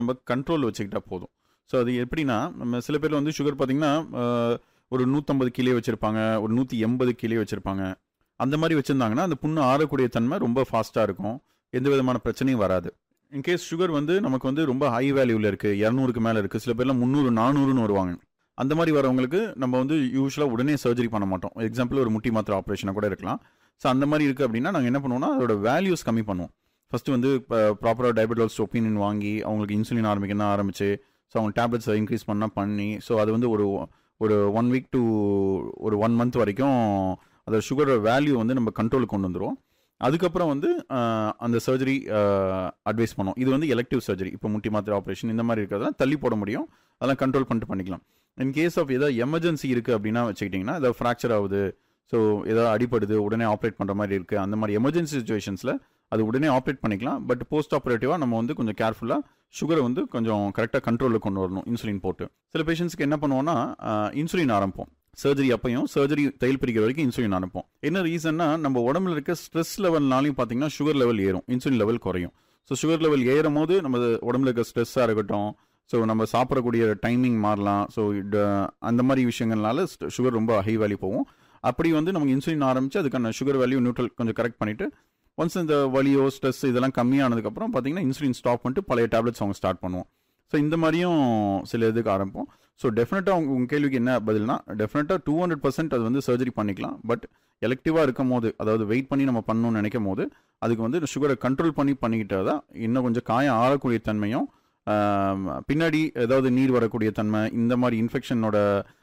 நம்ம கண்ட்ரோல் வச்சுக்கிட்டா போதும் ஸோ அது எப்படின்னா நம்ம சில பேர் வந்து சுகர் பார்த்தீங்கன்னா அஹ், ஒரு நூற்றம்பது கிலோ வச்சுருப்பாங்க ஒரு நூற்றி எண்பது கிலோ வச்சுருப்பாங்க அந்த மாதிரி வச்சுருந்தாங்கன்னா அந்த புண்ணு ஆறக்கூடிய தன்மை ரொம்ப ஃபாஸ்ட்டாக இருக்கும் எந்த விதமான பிரச்சனையும் வராது இன்கேஸ் சுகர் வந்து நமக்கு வந்து ரொம்ப ஹை வேல்யூவில் இருக்குது இரநூறுக்கு மேலே இருக்குது சில பேர்லாம் முந்நூறு நானூறுன்னு வருவாங்க அந்த மாதிரி வரவங்களுக்கு நம்ம வந்து யூஸ்வலாக உடனே சர்ஜரி பண்ண மாட்டோம் எக்ஸாம்பிள் ஒரு முட்டி மாத்திரை ஆப்ரேஷனாக கூட இருக்கலாம் ஸோ அந்த மாதிரி இருக்குது அப்படின்னா நாங்கள் என்ன பண்ணுவோம்னா அதோட வேல்யூஸ் கம்மி பண்ணுவோம் ஃபஸ்ட்டு வந்து ப்ராப்பராக டயபெட்டால்ஸ் ஒப்பீனியன் வாங்கி அவங்களுக்கு இன்சுலின் ஆரம்பிக்கணும் ஆரம்பிச்சு ஸோ அவங்க டேப்லெட்ஸ் இன்க்ரீஸ் பண்ணால் பண்ணி ஸோ அது வந்து ஒரு ஒரு ஒன் வீக் டு ஒரு ஒன் மந்த் வரைக்கும் அதோட சுகரோட வேல்யூ வந்து நம்ம கண்ட்ரோலுக்கு கொண்டு வந்துடும் அதுக்கப்புறம் வந்து ஆஹ், அந்த சர்ஜரி அட்வைஸ் பண்ணோம் இது வந்து எலக்டிவ் சர்ஜரி இப்போ முட்டி மாத்திரை ஆப்ரேஷன் இந்த மாதிரி இருக்கிறதெல்லாம் தள்ளி போட முடியும் அதெல்லாம் கண்ட்ரோல் பண்ணிட்டு பண்ணிக்கலாம் இன் கேஸ் ஆஃப் ஏதாவது எமர்ஜென்சி இருக்குது அப்படின்னா வச்சுக்கிட்டிங்கன்னா ஏதாவது ஃப்ராக்சர் ஆகுது ஸோ ஏதாவது அடிபடுது உடனே ஆப்ரேட் பண்ணுற மாதிரி இருக்குது அந்த மாதிரி எமர்ஜென்சி சுச்சுவேஷன்ஸில் அது உடனே ஆப்ரேட் பண்ணிக்கலாம் பட் போஸ்ட் ஆப்ரேட்டிவாக நம்ம வந்து கொஞ்சம் கேர்ஃபுல்லாக சுகரை வந்து கொஞ்சம் கரெக்டாக கண்ட்ரோலில் கொண்டு வரணும் இன்சுலின் போட்டு சில பேஷண்ட்ஸ்க்கு என்ன பண்ணுவோம்னா இன்சுலின் ஆரம்பிப்போம் சர்ஜரி அப்பையும் சர்ஜரி தையல் பிரிக்கிற வரைக்கும் இன்சுலின் அனுப்போம் என்ன ரீசன்னா நம்ம உடம்புல இருக்க ஸ்ட்ரெஸ் லெவல்னாலையும் பார்த்தீங்கன்னா சுகர் லெவல் ஏறும் இன்சுலின் லெவல் குறையும் ஸோ சுகர் லெவல் ஏறும் போது நம்ம உடம்புல இருக்க ஸ்ட்ரெஸ்ஸாக இருக்கட்டும் ஸோ நம்ம சாப்பிடக்கூடிய டைமிங் மாறலாம் ஸோ அந்த மாதிரி விஷயங்கள்னால சுகர் ரொம்ப ஹை வேல்யூ போகும் அப்படி வந்து நமக்கு இன்சுலின் ஆரம்பிச்சு அதுக்கான சுகர் வேல்யூ நியூட்ரல் கொஞ்சம் கரெக்ட் பண்ணிட்டு ஒன்ஸ் இந்த வலியோ ஸ்ட்ரெஸ் இதெல்லாம் கம்மியானதுக்கப்புறம் பார்த்தீங்கன்னா இன்சுலின் ஸ்டாப் பண்ணிட்டு பழைய டேப்லெட்ஸ் அவங்க ஸ்டார்ட் பண்ணுவோம் ஸோ இந்த மாதிரியும் சில இதுக்கு ஆரம்பிப்போம் ஸோ டெஃபினட்டாக உங்க உங்கள் கேள்விக்கு என்ன பதில்னா டெஃபினட்டாக டூ ஹண்ட்ரட் பர்சன்ட் அது வந்து சர்ஜரி பண்ணிக்கலாம் பட் எலக்டிவாக இருக்கும் போது அதாவது வெயிட் பண்ணி நம்ம பண்ணணும்னு நினைக்கும் போது அதுக்கு வந்து சுகரை கண்ட்ரோல் பண்ணி பண்ணிக்கிட்டா தான் இன்னும் கொஞ்சம் காயம் ஆறக்கூடிய தன்மையும் ஆம், பின்னாடி ஏதாவது நீர் வரக்கூடிய தன்மை இந்த மாதிரி இன்ஃபெக்ஷனோட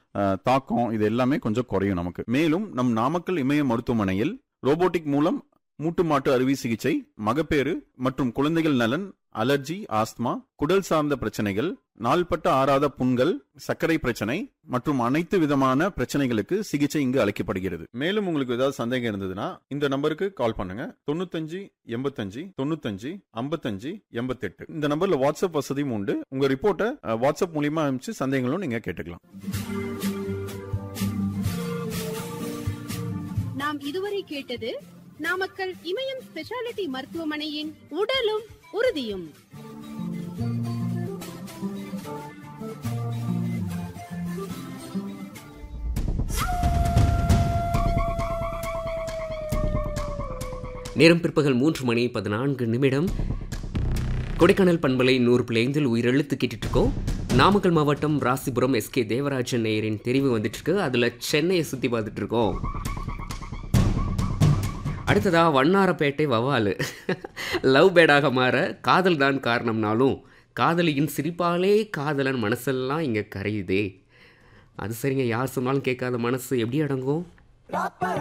தாக்கம் இது எல்லாமே கொஞ்சம் குறையும் நமக்கு மேலும் நம் நாமக்கல் இமய மருத்துவமனையில் ரோபோட்டிக் மூலம் மூட்டு மாட்டு அறுவை சிகிச்சை மகப்பேறு மற்றும் குழந்தைகள் நலன் அலர்ஜி ஆஸ்துமா குடல் சார்ந்த பிரச்சனைகள் நாள்பட்ட ஆறாத புண்கள் சர்க்கரை பிரச்சனை மற்றும் அனைத்து விதமான பிரச்சனைகளுக்கு சிகிச்சை இங்கு அளிக்கப்படுகிறது மேலும் உங்களுக்கு ஏதாவது சந்தேகம் இருந்ததுன்னா இந்த நம்பருக்கு கால் பண்ணுங்க தொண்ணூத்தஞ்சு எண்பத்தஞ்சு தொண்ணூத்தஞ்சு ஐம்பத்தஞ்சு எண்பத்தெட்டு இந்த நம்பர்ல வாட்ஸ்அப் வசதியும் உண்டு உங்க ரிப்போர்ட்டை அஹ், வாட்ஸ்அப் மூலியமா அனுப்பிச்சு சந்தேகங்களும் நீங்க கேட்டுக்கலாம் நாம் இதுவரை கேட்டது நாமக்கல் இமயம் ஸ்பெஷாலிட்டி மருத்துவமனையின் உடலும் உறுதியும் நேரம் பிற்பகல் மூன்று மணி பதினான்கு நிமிடம் கொடைக்கானல் பண்பலை நூறு பிள்ளைந்தில் உயிரெழுத்து கேட்டுட்டு இருக்கோம் நாமக்கல் மாவட்டம் ராசிபுரம் எஸ்கே தேவராஜன் நேயரின் தெரிவு வந்துட்டு இருக்கு அதில் சென்னையை சுற்றி பார்த்துட்டு இருக்கோம் அடுத்ததா வண்ணாரப்பேட்டை வவாலு லவ் பேடாக மாற காதல் தான் காரணம்னாலும் காதலியின் சிரிப்பாலே காதலன் மனசெல்லாம் இங்கே கரையுதே அது சரிங்க யார் சொன்னாலும் கேட்காத மனசு எப்படி அடங்கும்